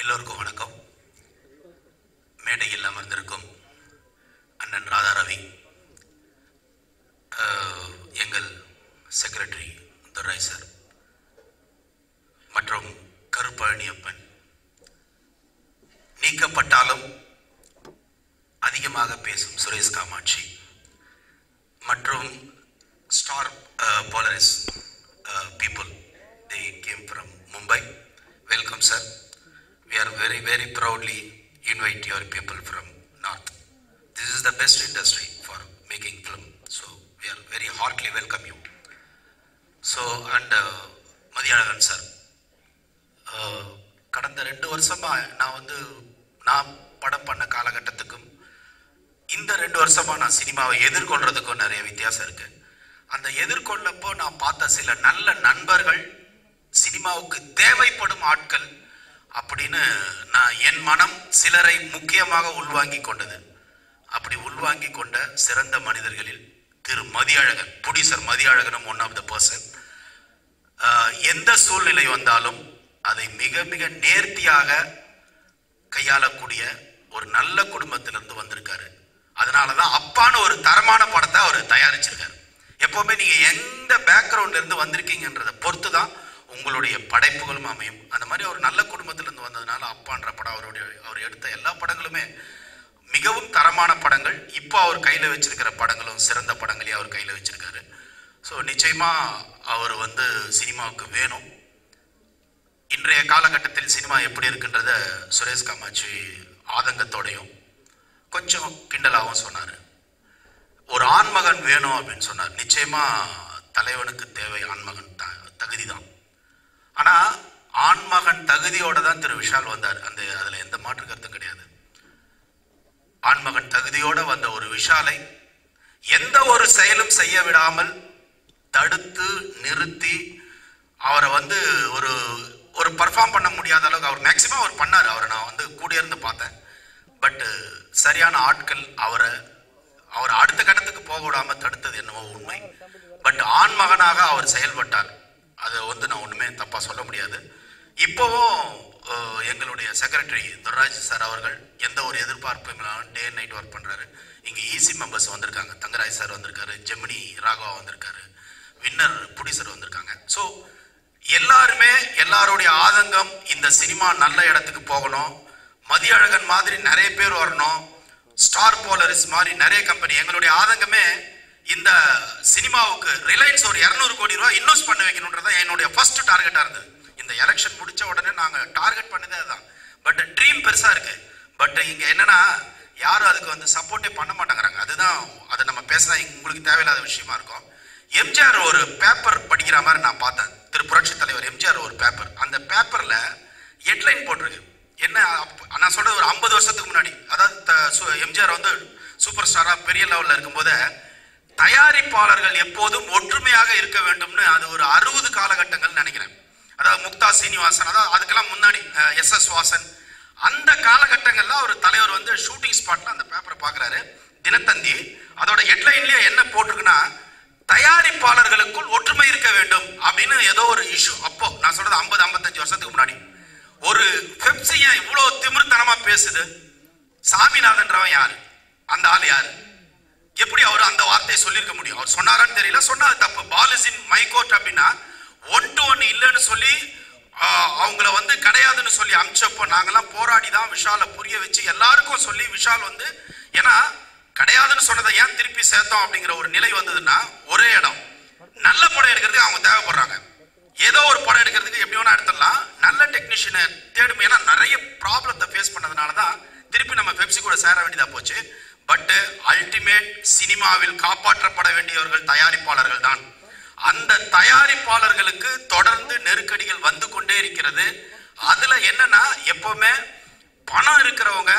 எல்லோருக்கும் வணக்கம் மேடையில் அமர்ந்திருக்கும் அண்ணன் ராதாரவி அஹ், எங்கள் செக்ரட்டரி துரை சார் மற்றும் கருப்பழனியப்பன் நீக்கப்பட்டாலும் அதிகமாக பேசும் சுரேஷ் காமாட்சி மற்றும் Star Polaris people they came from Mumbai welcome sir we are very very proudly invite your people from north this is the best industry for making film so we are very heartily welcome you so and uh, Mathiyazhagan sir கடந்த ரெண்டு வருஷமா நான் வந்து நான் படம் பண்ண காலகட்டத்துக்கும் இந்த ரெண்டு வருஷமா நான் சினிமாவை எதிர்கொள்றதுக்கும் நிறைய வித்தியாசம் இருக்கு அந்த எதிர்கொள்ளப்போ நான் பார்த்த சில நல்ல நண்பர்கள் சினிமாவுக்கு தேவைப்படும் ஆட்கள் அப்படின்னு நான் என் மனம் சிலரை முக்கியமாக உள்வாங்கி கொண்டது அப்படி உள்வாங்கி கொண்ட சிறந்த மனிதர்களில் திரு மதியழகன் புடிசர் மதியழகனும் ஒன் ஆஃப் த பர்சன் எந்த சூழ்நிலை வந்தாலும் அதை மிக மிக நேர்த்தியாக கையாளக்கூடிய ஒரு நல்ல குடும்பத்திலிருந்து வந்திருக்காரு அதனாலதான் அப்பான்னு ஒரு தரமான படத்தை அவர் தயாரிச்சிருக்காரு எப்பவுமே நீங்க எந்த பேக்ரவுண்ட்ல இருந்து வந்திருக்கீங்கன்றத பொறுத்து தான் உங்களுடைய படைப்புகளும் அமையும் அந்த மாதிரி ஒரு நல்ல குடும்பத்திலிருந்து வந்ததுனால அப்பான்ற படம் அவருடைய அவர் எடுத்த எல்லா படங்களுமே மிகவும் தரமான படங்கள் இப்போ அவர் கையில் வச்சிருக்கிற படங்களும் சிறந்த படங்களையும் அவர் கையில் வச்சிருக்காரு ஸோ நிச்சயமா அவர் வந்து சினிமாவுக்கு வேணும் இன்றைய காலகட்டத்தில் சினிமா எப்படி இருக்குன்றத சுரேஷ் காமாட்சி ஆதங்கத்தோடையும் கொஞ்சம் கிண்டலாகவும் சொன்னார் ஒரு ஆண்மகன் வேணும் அப்படின்னு சொன்னார் நிச்சயமா தலைவனுக்கு தேவை ஆண்மகன் த தகுதி தான் ஆனால் ஆண்மகன் தகுதியோட தான் திரு விஷால் வந்தார் அந்த அதில் எந்த மாற்று கருத்தும் கிடையாது ஆண்மகன் தகுதியோட வந்த ஒரு விஷாலை எந்த ஒரு செயலும் செய்ய விடாமல் தடுத்து நிறுத்தி அவரை வந்து ஒரு ஒரு பர்ஃபார்ம் பண்ண முடியாத அளவுக்கு அவர் மேக்சிமம் அவர் பண்ணார் அவரை நான் வந்து கூட இருந்து பார்த்தேன் பட் சரியான ஆட்கள் அவரை அவர் அடுத்த கட்டத்துக்கு போக விடாம தடுத்தது என்னவோ உண்மை பட் ஆண்மகனாக அவர் செயல்பட்டார் அதை வந்து நான் ஒண்ணுமே தப்பா சொல்ல முடியாது இப்போவும் அஹ், எங்களுடைய செக்ரட்டரி துர்ராஜ் சார் அவர்கள் எந்த ஒரு எதிர்பார்ப்பும் இல்லாமல் டே நைட் ஒர்க் பண்றாரு இங்க ஈசி மெம்பர்ஸ் வந்திருக்காங்க தங்கராஜ் சார் வந்திருக்காரு ஜெமினி ராகவா வந்திருக்காரு வின்னர் புடிசர் வந்திருக்காங்க ஸோ எல்லாருமே எல்லாருடைய ஆதங்கம் இந்த சினிமா நல்ல இடத்துக்கு போகணும் மதியழகன் மாதிரி நிறைய பேர் வரணும் ஸ்டார் போலரிஸ் மாதிரி நிறைய கம்பெனி எங்களுடைய ஆதங்கமே இந்த சினிமாவுக்கு ரிலையன்ஸ் ஒரு இரநூறு கோடி ரூபாய் இன்வெஸ்ட் பண்ண வைக்கணுன்றதா என்னுடைய ஃபர்ஸ்ட் டார்கெட்டா இருந்தது இந்த எலெக்ஷன் முடிச்ச உடனே நாங்க டார்கெட் பண்ணதே அதுதான் பட் ட்ரீம் பெருசா இருக்கு பட் இங்க என்னன்னா யாரும் அதுக்கு வந்து சப்போர்ட்டே பண்ண மாட்டேங்கிறாங்க அதுதான் அதை நம்ம பேசினா உங்களுக்கு தேவையில்லாத விஷயமா இருக்கும் எம்ஜிஆர் ஒரு பேப்பர் படிக்கிற மாதிரி நான் பார்த்தேன் திரு புரட்சி தலைவர் எம்ஜிஆர் ஒரு பேப்பர் அந்த பேப்பர்ல ஹெட்லைன் போட்டிருக்கு என்ன அப்ப- நான் சொல்றது ஒரு ஐம்பது வருஷத்துக்கு முன்னாடி அதாவது த- சு- எம்ஜிஆர் வந்து சூப்பர் ஸ்டாரா பெரிய லெவல்ல இருக்கும்போது தயாரிப்பாளர்கள் எப்போதும் ஒற்றுமையாக இருக்க வேண்டும்னு அது ஒரு அறுபது காலகட்டங்கள் நினைக்கிறேன் அதாவது முக்தா சீனிவாசன் அதாவது அதுக்கெல்லாம் முன்னாடி எஸ் எஸ் வாசன் அந்த காலகட்டங்கள்ல ஒரு தலைவர் வந்து ஷூட்டிங் ஸ்பாட்ல அந்த பேப்பரை பார்க்கறாரு தினத்தந்தி அதோட ஹெட்லைன்லயே என்ன போட்டிருக்குன்னா தயாரிப்பாளர்களுக்குள் ஒற்றுமை இருக்க வேண்டும் அப்படின்னு ஏதோ ஒரு இஷ்யூ அப்போ நான் சொல்றது ஐம்பது ஐம்பத்தஞ்சு வருஷத்துக்கு முன்னாடி ஒரு பெப்சி ஏன் இவ்வளவு திமிர்த்தனமா பேசுது சாமிநாதன்றவன் யாரு அந்த ஆள் யாரு எப்படி அவர் அந்த வார்த்தையை சொல்லியிருக்க முடியும் அவர் சொன்னாரான்னு தெரியல சொன்னா அது தப்பு பாலிசின் மைகோட் அப்படின்னா ஒன் டு ஒன் இல்லைன்னு சொல்லி ஆஹ், அவங்கள வந்து கிடையாதுன்னு சொல்லி அமிச்சப்போ நாங்கெல்லாம் போராடி தான் விஷாலை புரிய வச்சு எல்லாருக்கும் சொல்லி விஷால் வந்து ஏன்னா கிடையாதுன்னு சொன்னதை ஏன் திருப்பி சேர்த்தோம் அப்படிங்கிற ஒரு நிலை வந்ததுன்னா ஒரே இடம் நல்ல படம் எடுக்கிறதுக்கு அவங்க தேவைப்படுறாங்க ஏதோ ஒரு படம் எடுக்கிறதுக்கு எப்படி வேணா எடுத்துடலாம் நல்ல டெக்னீஷியனை தேடும் ஏன்னா நிறைய ப்ராப்ளத்தை ஃபேஸ் பண்ணதுனால தான் திருப்பி நம்ம பெப்சி கூட சேர வேண்டியதா போச்சு பட் அல்டிமேட் சினிமாவில் காப்பாற்றப்பட வேண்டியவர்கள் தயாரிப்பாளர்கள் தான் அந்த தயாரிப்பாளர்களுக்கு தொடர்ந்து நெருக்கடிகள் வந்து கொண்டே இருக்கிறது அதுல என்னன்னா எப்பவுமே பணம் இருக்கிறவங்க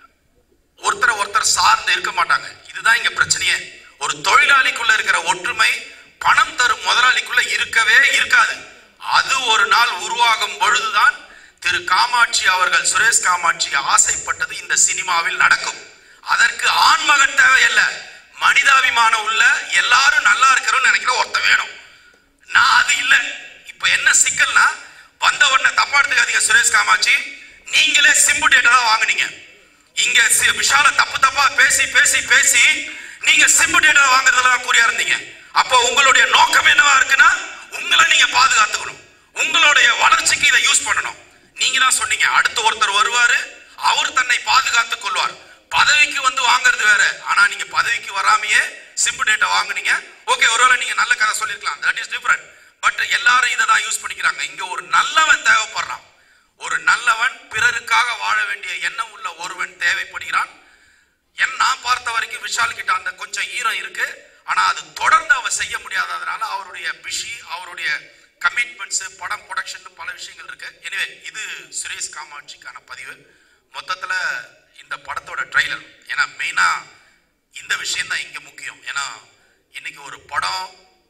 ஒருத்தரை ஒருத்தர் சார்ந்து இருக்க மாட்டாங்க இதுதான் இங்க பிரச்சனையே ஒரு தொழிலாளிக்குள்ள இருக்கிற ஒற்றுமை பணம் தரும் முதலாளிக்குள்ள இருக்கவே இருக்காது அது ஒரு நாள் உருவாகும் பொழுதுதான் திரு காமாட்சி அவர்கள் சுரேஷ் காமாட்சி ஆசைப்பட்டது இந்த சினிமாவில் நடக்கும் அதற்கு ஆண்மகன் தேவையில்லை மனிதாபிமானம் உள்ள எல்லாரும் நல்லா இருக்கிறோம்னு நினைக்கிற ஒருத்தன் வேணும் நான் அது இல்ல இப்ப என்ன சிக்கல்னா வந்த உடனே தப்பா எடுத்துக்காதீங்க சுரேஷ் காமாட்சி நீங்களே சிம்பு டேட்டா தான் வாங்குனீங்க இங்க சி- விஷால தப்பு தப்பா பேசி பேசி பேசி நீங்க சிம்பு டேட்டா வாங்குறதுல தான் குறியா இருந்தீங்க அப்போ உங்களுடைய நோக்கம் என்னவா இருக்குன்னா உங்களை நீங்க பாதுகாத்துக்கணும் உங்களுடைய வளர்ச்சிக்கு இதை யூஸ் பண்ணணும் நீங்க தான் சொன்னீங்க அடுத்து ஒருத்தர் வருவாரு அவர் தன்னை பாதுகாத்துக் கொள்வார் பதவிக்கு வந்து வாங்குறது வேற ஆனா நீங்க பதவிக்கு வராமையே சிம்பு டேட்டா வாங்குனீங்க ஓகே ஒருவேளை நீங்க நல்ல கதை சொல்லிருக்கலாம் தட் இஸ் டிஃபரெண்ட் பட் எல்லாரும் இதை தான் யூஸ் பண்ணிக்கிறாங்க இங்க ஒரு நல்லவன் தேவைப்படுறான் ஒரு நல்லவன் பிறருக்காக வாழ வேண்டிய எண்ணம் உள்ள ஒருவன் தேவைப்படுகிறான் என் நான் பார்த்த வரைக்கும் விஷால் கிட்ட அந்த கொஞ்சம் ஈரம் இருக்கு ஆனா அது தொடர்ந்து அவர் செய்ய முடியாததுனால அவருடைய பிஷி அவருடைய கமிட்மெண்ட்ஸ் படம் ப்ரொடக்ஷன் பல விஷயங்கள் இருக்கு எனவே இது சுரேஷ் காமாட்சிக்கான பதிவு மொத்தத்துல இந்த படத்தோட ட்ரைலர் ஏன்னா மெயினா இந்த விஷயம் தான் இங்க முக்கியம் ஏன்னா இன்னைக்கு ஒரு படம்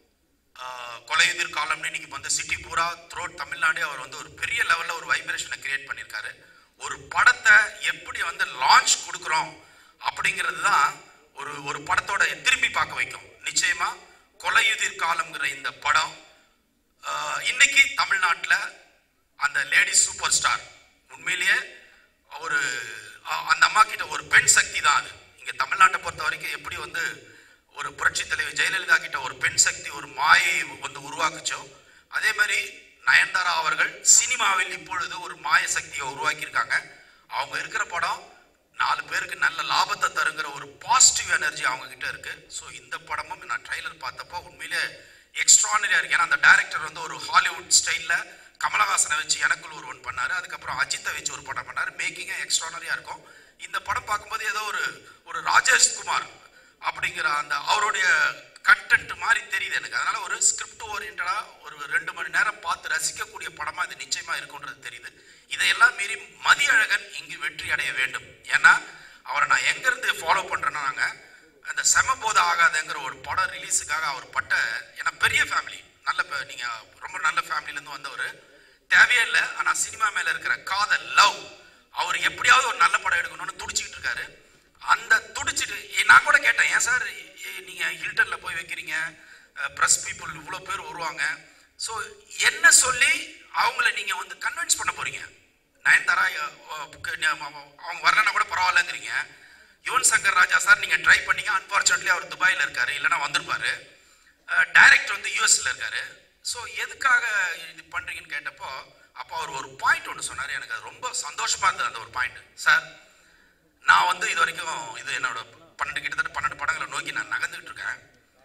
ஆஹ், கொலை எதிர்காலம்னு இன்னைக்கு வந்து சிட்டி பூரா த்ரோட் தமிழ்நாடே அவர் வந்து ஒரு பெரிய லெவல்ல ஒரு வைப்ரேஷனை கிரியேட் பண்ணியிருக்காரு ஒரு படத்தை எப்படி வந்து லான்ச் கொடுக்குறோம் அப்படிங்கிறது தான் ஒரு ஒரு படத்தோட திரும்பி பார்க்க வைக்கும் நிச்சயமா கொலையுதிர் காலம்ங்கிற இந்த படம் ஆஹ், இன்னைக்கு தமிழ்நாட்டில் அந்த லேடி சூப்பர் ஸ்டார் உண்மையிலேயே ஒரு அ- அந்த அம்மா கிட்ட ஒரு பெண் சக்தி தான் அது இங்க தமிழ்நாட்டை பொறுத்த வரைக்கும் எப்படி வந்து ஒரு புரட்சி தலைவி ஜெயலலிதா கிட்ட ஒரு பெண் சக்தி ஒரு மாயை வந்து உருவாக்குச்சோ அதே மாதிரி நயன்தாரா அவர்கள் சினிமாவில் இப்பொழுது ஒரு மாய சக்தியை உருவாக்கியிருக்காங்க அவங்க இருக்கிற படம் நாலு பேருக்கு நல்ல லாபத்தை தருங்கிற ஒரு பாசிட்டிவ் எனர்ஜி அவங்க கிட்ட இருக்கு ஸோ இந்த படமும் நான் ட்ரைலர் பார்த்தப்போ உண்மையிலே எக்ஸ்ட்ரானரியா இருக்கு ஏன்னா அந்த டைரக்டர் வந்து ஒரு ஹாலிவுட் ஸ்டைல்ல கமலஹாசனை வச்சு எனக்குள் ஒரு ஒன் பண்ணாரு அதுக்கப்புறம் அஜித்தை வச்சு ஒரு படம் பண்ணாரு மேக்கிங்கே எக்ஸ்ட்ரானரியா இருக்கும் இந்த படம் பார்க்கும்போது ஏதோ ஒரு ஒரு ராஜேஷ் குமார் அப்படிங்கிற அந்த அவருடைய கண்டென்ட் மாதிரி தெரியுது எனக்கு அதனால ஒரு ஸ்கிரிப்ட் ஓரியன்டா ஒரு ரெண்டு மணி நேரம் பார்த்து ரசிக்கக்கூடிய படமா இது நிச்சயமா இருக்கும்ன்றது தெரியுது இதையெல்லாம் மீறி மதியழகன் இங்கு வெற்றி அடைய வேண்டும் ஏன்னா அவரை நான் எங்க இருந்து ஃபாலோ பண்றேன்னா நாங்க அந்த செமபோத ஆகாதங்கிற ஒரு படம் ரிலீஸுக்காக அவர் பட்ட ஏன்னா பெரிய ஃபேமிலி நல்ல ப- நீங்க ரொம்ப நல்ல ஃபேமிலில இருந்து வந்தவர் தேவையே இல்லை ஆனா சினிமா மேல இருக்கிற காதல் லவ் அவர் எப்படியாவது ஒரு நல்ல படம் எடுக்கணும்னு துடிச்சிக்கிட்டு இருக்காரு அந்த துடிச்சிட்டு ஏ, நான் கூட கேட்டேன் ஏன் சார் நீங்க ஹில்டன்ல போய் வைக்கிறீங்க ப்ரெஸ் பீப்புள் இவ்வளோ பேர் வருவாங்க ஸோ என்ன சொல்லி அவங்கள நீங்க வந்து கன்வின்ஸ் பண்ண போறீங்க நயன்தாரா அஹ், அஹ், க- ந- அவ- அவங்க வரலன்னா கூட பரவாயில்லங்கிறீங்க யுவன் சங்கர் ராஜா சார் நீங்க ட்ரை பண்ணீங்க அன்பார்ச்சுனேட்லி அவர் துபாயில இருக்காரு இல்லைன்னா வந்திருப்பாரு டைரக்டர் வந்து யூஎஸ்ல இருக்காரு ஸோ எதுக்காக இது பண்றீங்கன்னு கேட்டப்போ அப்போ அவர் ஒரு பாயிண்ட் ஒன்று சொன்னார் எனக்கு அது ரொம்ப சந்தோஷமா இருந்தது அந்த ஒரு பாயிண்ட் சார் நான் வந்து இது வரைக்கும் இது என்னோட பன்னெண்டு கிட்டத்தட்ட பன்னெண்டு படங்களை நோக்கி நான் நகர்ந்துகிட்டு இருக்கேன்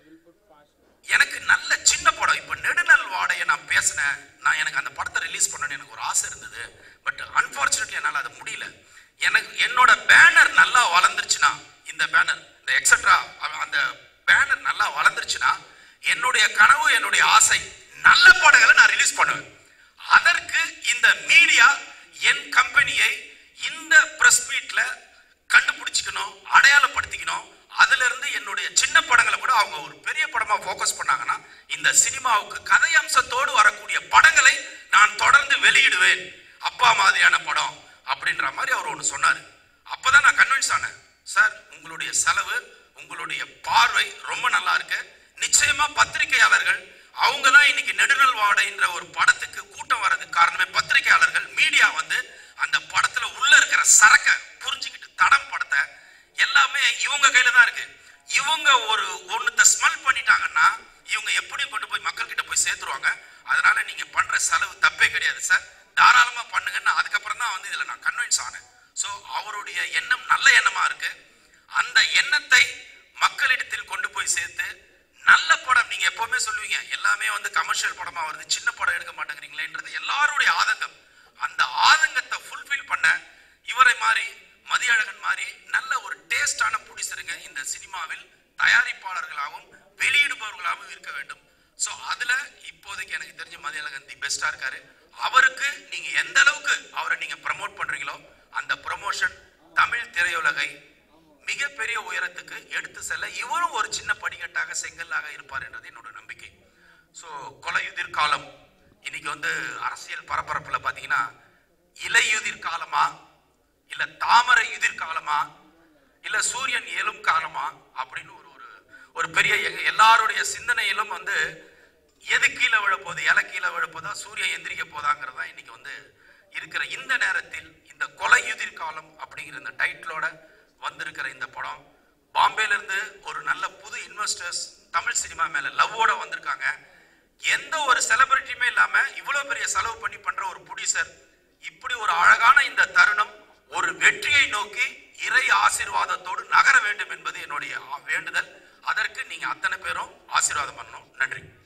எனக்கு நல்ல சின்ன படம் இப்போ நெடுநல் வாடையை நான் பேசினேன் நான் எனக்கு அந்த படத்தை ரிலீஸ் பண்ணணும்னு எனக்கு ஒரு ஆசை இருந்தது பட் அன்பார்ச்சுனேட்லி என்னால் அது முடியல எனக்கு என்னோட பேனர் நல்லா வளர்ந்துருச்சுன்னா இந்த பேனர் இந்த எக்ஸட்ரா அந்த பேனர் நல்லா வளர்ந்துருச்சுன்னா என்னுடைய கனவு என்னுடைய ஆசை நல்ல படங்களை நான் ரிலீஸ் பண்ணுவேன் அதற்கு இந்த மீடியா என் கம்பெனியை இந்த பிரஸ் மீட்ல கண்டுபிடிச்சிக்கணும் அடையாளப்படுத்திக்கணும் அதுல இருந்து என்னுடைய சின்ன படங்களை கூட அவங்க ஒரு பெரிய படமா ஃபோக்கஸ் பண்ணாங்கன்னா இந்த சினிமாவுக்கு கதை அம்சத்தோடு வரக்கூடிய படங்களை நான் தொடர்ந்து வெளியிடுவேன் அப்பா மாதிரியான படம் அப்படின்ற மாதிரி அவர் ஒன்று சொன்னார் அப்பதான் நான் கன்வின்ஸ் ஆனேன் சார் உங்களுடைய செலவு உங்களுடைய பார்வை ரொம்ப நல்லா இருக்கு நிச்சயமா பத்திரிகையாளர்கள் அவங்க தான் இன்னைக்கு நெடுநல் வாடைன்ற ஒரு படத்துக்கு கூட்டம் வர்றதுக்கு காரணமே பத்திரிகையாளர்கள் மீடியா வந்து அந்த படத்துல உள்ள இருக்கிற சரக்க புரிஞ்சுக்கிட்டு தடம் படத்தை எல்லாமே இவங்க கையில தான் இருக்கு இவங்க ஒரு ஒண்ணுத்த ஸ்மெல் பண்ணிட்டாங்கன்னா இவங்க எப்படி கொண்டு போய் மக்கள் கிட்ட போய் சேர்த்துருவாங்க அதனால நீங்க பண்ற செலவு தப்பே கிடையாது சார் தாராளமா பண்ணுங்கன்னா அதுக்கப்புறம் தான் வந்து இதுல நான் கன்வின்ஸ் ஆனேன் சோ அவருடைய எண்ணம் நல்ல எண்ணமா இருக்கு அந்த எண்ணத்தை மக்களிடத்தில் கொண்டு போய் சேர்த்து நல்ல படம் நீங்க எப்பவுமே சொல்லுவீங்க எல்லாமே வந்து கமர்ஷியல் படமா வருது சின்ன படம் எடுக்க மாட்டேங்கிறீங்களேன்றது எல்லாருடைய ஆதங்கம் அந்த ஆதங்கத்தை ஃபுல்ஃபில் பண்ண இவரை மாதிரி மதியழகன் மாதிரி நல்ல ஒரு டேஸ்டான புடிசருங்க இந்த சினிமாவில் தயாரிப்பாளர்களாகவும் வெளியிடுபவர்களாகவும் இருக்க வேண்டும் சோ அதுல இப்போதைக்கு எனக்கு தெரிஞ்ச மதியழகன் தி பெஸ்டா இருக்காரு அவருக்கு நீங்க எந்த அளவுக்கு அவரை நீங்க ப்ரமோட் பண்றீங்களோ அந்த ப்ரமோஷன் தமிழ் திரையுலகை மிகப்பெரிய உயரத்துக்கு எடுத்து செல்ல இவரும் ஒரு சின்ன படிக்கட்டாக செங்கல்லாக இருப்பார் என்றது என்னோட நம்பிக்கை ஸோ கொலையுதிர் காலம் இன்னைக்கு வந்து அரசியல் பரபரப்புல பாத்தீங்கன்னா இலையுதிர் காலமா இல்ல தாமரை யுதிர் காலமா இல்ல சூரியன் எழும் காலமா அப்படின்னு ஒரு ஒரு ஒரு பெரிய எங்க- எல்லாருடைய சிந்தனையிலும் வந்து எது கீழே விழ போகுது இலை கீழே விழ போதா சூரியன் எந்திரிக்க போதாங்கிறது தான் இன்னைக்கு வந்து இருக்கிற இந்த நேரத்தில் இந்த கொலையுதிர் காலம் அப்படிங்கிற இந்த டைட்டிலோட வந்திருக்கிற இந்த படம் பாம்பேல இருந்து ஒரு நல்ல புது இன்வெஸ்டர்ஸ் தமிழ் சினிமா மேல லவ்வோட வந்திருக்காங்க எந்த ஒரு செலிபிரிட்டியுமே இல்லாம இவ்வளவு பெரிய செலவு பண்ணி பண்ற ஒரு ப்ரொடியூசர் இப்படி ஒரு அழகான இந்த தருணம் ஒரு வெற்றியை நோக்கி இறை ஆசீர்வாதத்தோடு நகர வேண்டும் என்பது என்னுடைய வேண்டுதல் அதற்கு நீங்க அத்தனை பேரும் ஆசீர்வாதம் பண்ணணும் நன்றி